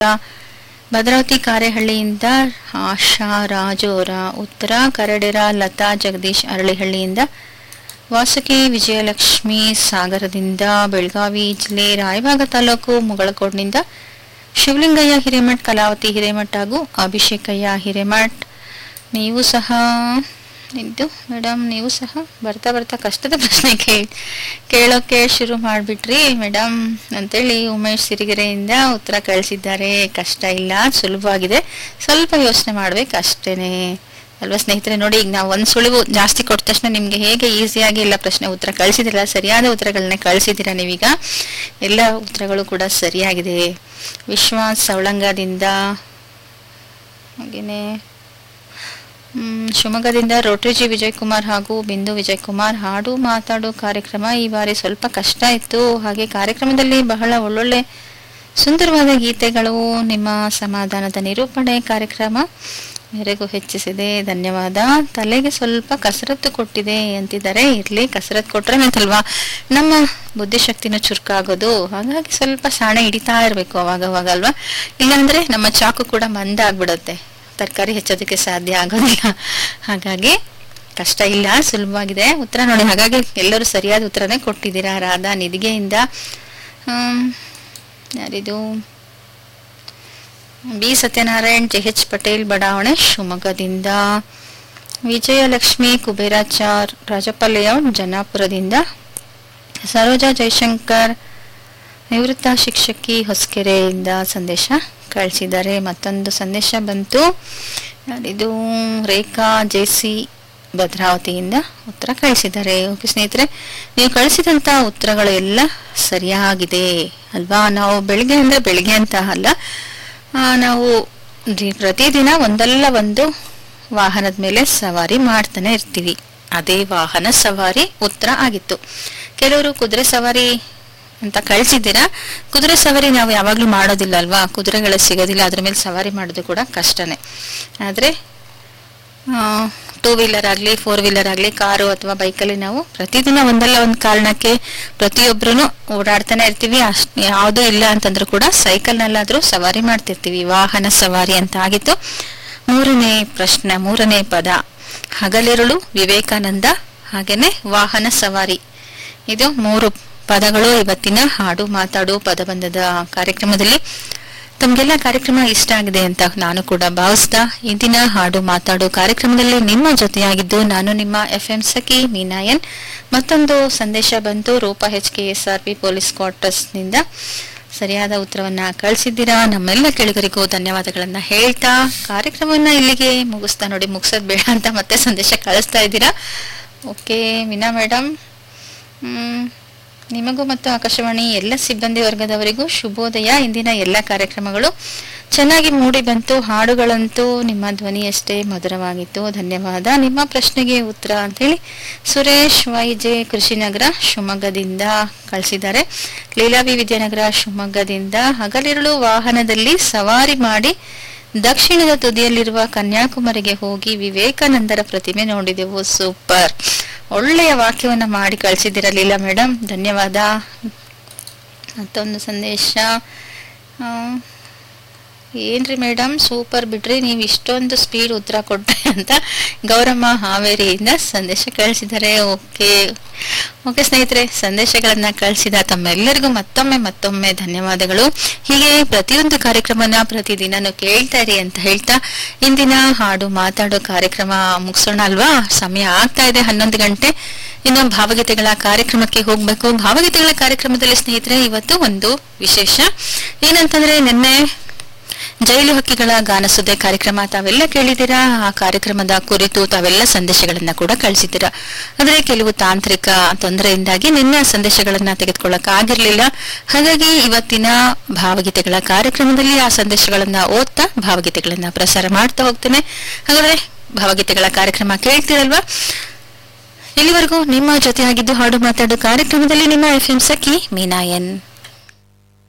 ಭದ್ರಾವತಿ ಕಾರೆಹಳ್ಳಿಯಿಂದ ಆಶಾ ರಾಜೋರ ಉತ್ತರ ಕರಡೆರ ಲತಾ ಜಗದೀಶ್ ಅರಳಿಹಳ್ಳಿಯಿಂದ ವಾಸುಕಿ ವಿಜಯಲಕ್ಷ್ಮಿ ಸಾಗರದಿಂದ ಬೆಳಗಾವಿ ಜಿಲ್ಲೆ ರಾಯಭಾಗ ತಾಲೂಕು ಮುಗಳಕೋಡ್ನಿಂದ ಶಿವಲಿಂಗಯ್ಯ ಹಿರೇಮಠ್ ಕಲಾವತಿ ಹಿರೇಮಠ್ ಹಾಗೂ ಅಭಿಷೇಕಯ್ಯ ಹಿರೇಮಠ್ ನೀವು ಸಹ ಇದು ಮೇಡಮ್ ನೀವು ಸಹ ಬರ್ತಾ ಬರ್ತಾ ಕಷ್ಟದ ಪ್ರಶ್ನೆ ಕೇಳಿ ಕೇಳೋಕೆ ಶುರು ಮಾಡಿಬಿಟ್ರಿ ಮೇಡಮ್ ಅಂತೇಳಿ ಉಮೇಶ್ ಸಿರಿಗೆರೆಯಿಂದ ಉತ್ತರ ಕಳಿಸಿದ್ದಾರೆ ಕಷ್ಟ ಇಲ್ಲ ಸುಲಭವಾಗಿದೆ ಸ್ವಲ್ಪ ಯೋಚನೆ ಮಾಡ್ಬೇಕು ಅಷ್ಟೇನೆ ಅಲ್ವಾ ಸ್ನೇಹಿತರೆ ನೋಡಿ ಈಗ ನಾವು ಒಂದು ಸುಳಿವು ಜಾಸ್ತಿ ಕೊಟ್ಟ ತಕ್ಷಣ ನಿಮಗೆ ಹೇಗೆ ಈಸಿಯಾಗಿ ಎಲ್ಲ ಪ್ರಶ್ನೆ ಉತ್ತರ ಕಳಿಸಿದಿಲ್ಲ ಸರಿಯಾದ ಉತ್ತರಗಳನ್ನ ಕಳಿಸಿದ್ದೀರಾ ನೀವೀಗ ಎಲ್ಲ ಉತ್ತರಗಳು ಕೂಡ ಸರಿಯಾಗಿದೆ ವಿಶ್ವಾಸ್ ಸವಳಂಗದಿಂದ ಹಾಗೆಯೇ ಮ್, ಶಿವಮೊಗ್ಗದಿಂದ ರೋಟ್ರಿಜಿ ವಿಜಯ್ ಕುಮಾರ್ ಹಾಗೂ ಬಿಂದು ವಿಜಯ್ ಕುಮಾರ್ ಹಾಡು ಮಾತಾಡು ಕಾರ್ಯಕ್ರಮ ಈ ಬಾರಿ ಸ್ವಲ್ಪ ಕಷ್ಟ ಇತ್ತು ಹಾಗೆ ಕಾರ್ಯಕ್ರಮದಲ್ಲಿ ಬಹಳ ಒಳ್ಳೊಳ್ಳೆ ಸುಂದರವಾದ ಗೀತೆಗಳು ನಿಮ್ಮ ಸಮಾಧಾನದ ನಿರೂಪಣೆ ಕಾರ್ಯಕ್ರಮ ಮೇರೆಗೂ ಹೆಚ್ಚಿಸಿದೆ ಧನ್ಯವಾದ ತಲೆಗೆ ಸ್ವಲ್ಪ ಕಸರತ್ತು ಕೊಟ್ಟಿದೆ ಅಂತಿದ್ದಾರೆ ಇರ್ಲಿ ಕಸರತ್ತು ಕೊಟ್ರೆ ಅಂತಲ್ವಾ ನಮ್ಮ ಬುದ್ಧಿಶಕ್ತಿನೂ ಚುರುಕಾಗೋದು ಹಾಗಾಗಿ ಸ್ವಲ್ಪ ಸಾಣೆ ಹಿಡಿತಾ ಇರಬೇಕು ಅವಾಗ ಅವಾಗ ಅಲ್ವಾ ಇಲ್ಲಾಂದ್ರೆ ನಮ್ಮ ಚಾಕು ಕೂಡ ಮಂದ ಆಗ್ಬಿಡುತ್ತೆ ತರಕಾರಿ ಹೆಚ್ಚೋದಕ್ಕೆ ಸಾಧ್ಯ ಆಗೋದಿಲ್ಲ ಹಾಗಾಗಿ ಕಷ್ಟ ಇಲ್ಲ ಸುಲಭವಾಗಿದೆ ಉತ್ತರ ನೋಡಿ ಹಾಗಾಗಿ ಎಲ್ಲರೂ ಸರಿಯಾದ ಉತ್ತರನೇ ಕೊಟ್ಟಿದ್ದೀರಾ ರಾಧಾ ನಿಧಿಗೆಯಿಂದ ಹ್ಮ್, ಯಾರಿದು B Satyanarayan J H Patel ಬಡಾವಣೆ ಶಿವಮೊಗ್ಗದಿಂದ ವಿಜಯಲಕ್ಷ್ಮಿ ಕುಬೇರಾಚಾರ್ ರಾಜಪ್ಪ ಲೇಔಟ್ ಜನ್ನಾಪುರದಿಂದ ಸರೋಜಾ ಜಯಶಂಕರ್ ನಿವೃತ್ತ ಶಿಕ್ಷಕಿ ಹೊಸಕೆರೆಯಿಂದ ಸಂದೇಶ ಕಳಿಸಿದ್ದಾರೆ ಮತ್ತೊಂದು ಸಂದೇಶ ಬಂತು ಯಾರಿದು ರೇಖಾ ಜೆಸಿ ಭದ್ರಾವತಿಯಿಂದ ಉತ್ತರ ಕಳಿಸಿದ್ದಾರೆ ಓಕೆ ಸ್ನೇಹಿತರೆ ನೀವು ಕಳಿಸಿದಂತ ಉತ್ತರಗಳು ಎಲ್ಲ ಸರಿಯಾಗಿದೆ ಅಲ್ವಾ ನಾವು ಬೆಳಿಗ್ಗೆ ಅಂದ್ರೆ ಬೆಳಿಗ್ಗೆ ಅಂತ ಅಲ್ಲ ಆ, ನಾವು ದಿ- ಪ್ರತಿದಿನ ಒಂದಲ್ಲ ಒಂದು ವಾಹನದ ಮೇಲೆ ಸವಾರಿ ಮಾಡ್ತಾನೆ ಇರ್ತೀವಿ ಅದೇ ವಾಹನ ಸವಾರಿ ಉತ್ತರ ಆಗಿತ್ತು ಕೆಲವರು ಕುದುರೆ ಸವಾರಿ ಅಂತ ಕಳಿಸಿದ್ದೀರಾ ಕುದುರೆ ಸವಾರಿ ನಾವು ಯಾವಾಗ್ಲೂ ಮಾಡೋದಿಲ್ಲ ಅಲ್ವಾ ಕುದುರೆಗಳು ಸಿಗೋದಿಲ್ಲ ಅದ್ರ ಮೇಲೆ ಸವಾರಿ ಮಾಡೋದು ಕೂಡ ಕಷ್ಟನೇ ಆದ್ರೆ ಟೂ ವೀಲರ್ ಆಗಲಿ ಫೋರ್ ವೀಲರ್ ಆಗಲಿ ಕಾರು ಅಥವಾ ಬೈಕಲ್ಲಿ ನಾವು ಪ್ರತಿದಿನ ಒಂದಲ್ಲ ಒಂದು ಕಾರಣಕ್ಕೆ ಪ್ರತಿಯೊಬ್ಬರೂ ಓಡಾಡ್ತಾನೆ ಇರ್ತೀವಿ ಅಷ್ಟ್ ಯಾವುದೂ ಇಲ್ಲ ಅಂತಂದ್ರೂ ಕೂಡ ಸೈಕಲ್ನಲ್ಲಾದ್ರೂ ಸವಾರಿ ಮಾಡ್ತಿರ್ತೀವಿ ವಾಹನ ಸವಾರಿ ಅಂತ ಆಗಿತ್ತು ಮೂರನೇ ಪ್ರಶ್ನೆ ಮೂರನೇ ಪದ ಹಗಲಿರುಳು ವಿವೇಕಾನಂದ ಹಾಗೇನೆ ವಾಹನ ಸವಾರಿ ಇದು ಮೂರು ಪದಗಳು ಇವತ್ತಿನ ಹಾಡು ಮಾತಾಡು ಪದಬಂಧದ ಕಾರ್ಯಕ್ರಮದಲ್ಲಿ ತಮ್ಗೆಲ್ಲ ಕಾರ್ಯಕ್ರಮ ಇಷ್ಟ ಆಗಿದೆ ಅಂತ ನಾನು ಕೂಡ ಭಾವಿಸ್ತಾ ಇಂದಿನ ಹಾಡು ಮಾತಾಡು ಕಾರ್ಯಕ್ರಮದಲ್ಲಿ ನಿಮ್ಮ ಜೊತೆಯಾಗಿದ್ದು ನಾನು ನಿಮ್ಮ ಎಫ್ ಎಂ ಸಖಿ ಮೀನಾಯನ್ ಮತ್ತೊಂದು ಸಂದೇಶ ಬಂತು Roopa H K S R P police quarters ನಿಂದ ಸರಿಯಾದ ಉತ್ತರವನ್ನ ಕಳಿಸಿದ್ದೀರಾ ನಮ್ಮೆಲ್ಲ ಕೆಳಗರಿಗೂ ಧನ್ಯವಾದಗಳನ್ನ ಹೇಳ್ತಾ ಕಾರ್ಯಕ್ರಮವನ್ನ ಇಲ್ಲಿಗೆ ಮುಗಿಸ್ತಾ ನೋಡಿ ಮುಗಿಸೋದ್ ಬೇಡ ಅಂತ ಮತ್ತೆ ಸಂದೇಶ ಕಳಿಸ್ತಾ ಇದ್ದೀರಾ ಓಕೆ ಮೀನಾ ಮೇಡಮ್ ಹ್ಮ್ ನಿಮಗೂ ಮತ್ತು ಆಕಾಶವಾಣಿ ಎಲ್ಲ ಸಿಬ್ಬಂದಿ ವರ್ಗದವರಿಗೂ ಶುಭೋದಯ ಇಂದಿನ ಎಲ್ಲ ಕಾರ್ಯಕ್ರಮಗಳು ಚೆನ್ನಾಗಿ ಮೂಡಿ ಬಂತು ಹಾಡುಗಳಂತೂ ನಿಮ್ಮ ಧ್ವನಿಯಷ್ಟೇ ಮಧುರವಾಗಿತ್ತು ಧನ್ಯವಾದ ನಿಮ್ಮ ಪ್ರಶ್ನೆಗೆ ಉತ್ತರ ಅಂತೇಳಿ ಸುರೇಶ್ ವೈಜೆ ಕೃಷಿನಗರ ಶಿವಮೊಗ್ಗದಿಂದ ಕಳಿಸಿದ್ದಾರೆ ಲೀಲಾವಿ ವಿದ್ಯಾನಗರ ಶಿವಮೊಗ್ಗದಿಂದ ಹಗಲಿರುಳು ವಾಹನದಲ್ಲಿ ಸವಾರಿ ಮಾಡಿ ದಕ್ಷಿಣದ ತುದಿಯಲ್ಲಿರುವ ಕನ್ಯಾಕುಮಾರಿಗೆ ಹೋಗಿ ವಿವೇಕಾನಂದರ ಪ್ರತಿಮೆ ನೋಡಿದೆವು ಸೂಪರ್ ಒಳ್ಳೆಯ ವಾಕ್ಯವನ್ನ ಮಾಡಿ ಕಳಿಸಿದ್ದೀರಲಿಲ್ಲ ಮೇಡಮ್ ಧನ್ಯವಾದ ಮತ್ತೊಂದು ಸಂದೇಶ ಆ, ಏನ್ರಿ ಮೇಡಮ್ ಸೂಪರ್ ಬಿಡ್ರಿ ನೀವು ಇಷ್ಟೊಂದು ಸ್ಪೀಡ್ ಉತ್ತರ ಕೊಟ್ರಿ ಅಂತ ಗೌರಮ್ಮ ಹಾವೇರಿಯಿಂದ ಸಂದೇಶ ಕಳಿಸಿದ್ದಾರೆ ಓಕೆ ಓಕೆ ಸ್ನೇಹಿತರೆ ಸಂದೇಶಗಳನ್ನ ಕಳಿಸಿದ ತಮ್ಮೆಲ್ಲರಿಗೂ ಮತ್ತೊಮ್ಮೆ ಮತ್ತೊಮ್ಮೆ ಧನ್ಯವಾದಗಳು ಹೀಗೆ ಪ್ರತಿಯೊಂದು ಕಾರ್ಯಕ್ರಮನ ಪ್ರತಿದಿನನೂ ಕೇಳ್ತಾ ಇರಿ ಅಂತ ಹೇಳ್ತಾ ಇಂದಿನ ಹಾಡು ಮಾತಾಡೋ ಕಾರ್ಯಕ್ರಮ ಮುಗಿಸೋಣ ಅಲ್ವಾ ಸಮಯ ಆಗ್ತಾ ಇದೆ ಹನ್ನೊಂದು ಗಂಟೆ ಇನ್ನು ಭಾವಗೀತೆಗಳ ಕಾರ್ಯಕ್ರಮಕ್ಕೆ ಹೋಗ್ಬೇಕು ಭಾವಗೀತೆಗಳ ಕಾರ್ಯಕ್ರಮದಲ್ಲಿ ಸ್ನೇಹಿತರೆ ಇವತ್ತು ಒಂದು ವಿಶೇಷ ಏನಂತಂದ್ರೆ ನಿನ್ನೆ ಜೈಲು ಹಕ್ಕಿಗಳ ಗಾನಸುದ್ದೆ ಕಾರ್ಯಕ್ರಮ ತಾವೆಲ್ಲ ಕೇಳಿದ್ದೀರಾ ಆ ಕಾರ್ಯಕ್ರಮದ ಕುರಿತು ತಾವೆಲ್ಲ ಸಂದೇಶಗಳನ್ನ ಕೂಡ ಕಳಿಸಿದ್ದೀರಾ ಆದ್ರೆ ಕೆಲವು ತಾಂತ್ರಿಕ ತೊಂದರೆಯಿಂದಾಗಿ ನಿನ್ನೆ ಆ ಸಂದೇಶಗಳನ್ನ ತೆಗೆದುಕೊಳ್ಳಕ್ ಆಗಿರ್ಲಿಲ್ಲ ಹಾಗಾಗಿ ಇವತ್ತಿನ ಭಾವಗೀತೆಗಳ ಕಾರ್ಯಕ್ರಮದಲ್ಲಿ ಆ ಸಂದೇಶಗಳನ್ನ ಓದ್ತಾ ಭಾವಗೀತೆಗಳನ್ನ ಪ್ರಸಾರ ಮಾಡ್ತಾ ಹೋಗ್ತೇನೆ ಹಾಗಾದ್ರೆ ಭಾವಗೀತೆಗಳ ಕಾರ್ಯಕ್ರಮ ಕೇಳ್ತೀರಲ್ವಾ ಇಲ್ಲಿವರೆಗೂ ನಿಮ್ಮ ಜೊತೆಯಾಗಿದ್ದು ಹಾಡು ಮಾತಾಡು ಕಾರ್ಯಕ್ರಮದಲ್ಲಿ ನಿಮ್ಮ ಎಫ್ ಎಂ ಸಖಿ ಮೀನಾಯನ್